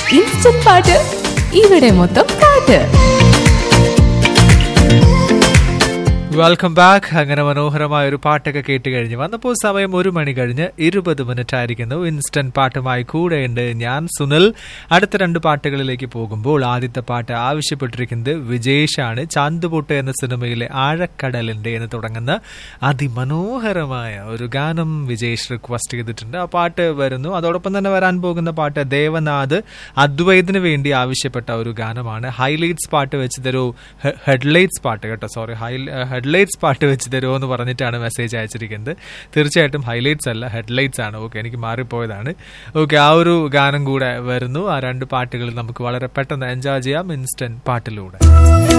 instant പാട്ട് ഇവിടെ മൊത്തം പാട്ട് വെൽക്കം ബാക്ക് അങ്ങനെ മനോഹരമായ ഒരു പാട്ടൊക്കെ കേട്ട് കഴിഞ്ഞ് വന്നപ്പോൾ സമയം ഒരു മണി കഴിഞ്ഞ് ഇരുപത് മിനിറ്റ് ആയിരിക്കുന്നു ഇൻസ്റ്റന്റ് പാട്ടുമായി കൂടെയുണ്ട് ഞാൻ സുനിൽ അടുത്ത രണ്ട് പാട്ടുകളിലേക്ക് പോകുമ്പോൾ ആദ്യത്തെ പാട്ട് ആവശ്യപ്പെട്ടിരിക്കുന്നത് വിജേഷാണ് ചാന്തുപൊട്ട് എന്ന സിനിമയിലെ ആഴക്കടലിന്റെ എന്ന് തുടങ്ങുന്ന അതിമനോഹരമായ ഒരു ഗാനം വിജേഷ് റിക്വസ്റ്റ് ചെയ്തിട്ടുണ്ട് ആ പാട്ട് വരുന്നു അതോടൊപ്പം തന്നെ വരാൻ പോകുന്ന പാട്ട് ദേവനാഥ് അദ്വൈതിന് വേണ്ടി ആവശ്യപ്പെട്ട ഒരു ഗാനമാണ് ഹൈലൈറ്റ്സ് പാട്ട് വെച്ച് തരൂ ഹെഡ്ലൈറ്റ്സ് പാട്ട് കേട്ടോ സോറി ഹൈ ഹെഡ്ലൈറ്റ്സ് പാട്ട് വെച്ച് തരുമോ എന്ന് പറഞ്ഞിട്ടാണ് മെസ്സേജ് അയച്ചിരിക്കുന്നത് തീർച്ചയായിട്ടും ഹൈലൈറ്റ്സ് അല്ല ഹെഡ്ലൈറ്റ്സ് ആണ് ഓക്കെ എനിക്ക് മാറിപ്പോയതാണ് ഓക്കെ ആ ഒരു ഗാനം കൂടെ വരുന്നു ആ രണ്ട് പാട്ടുകൾ നമുക്ക് വളരെ പെട്ടെന്ന് എൻജോയ് ചെയ്യാം ഇൻസ്റ്റന്റ് പാട്ടിലൂടെ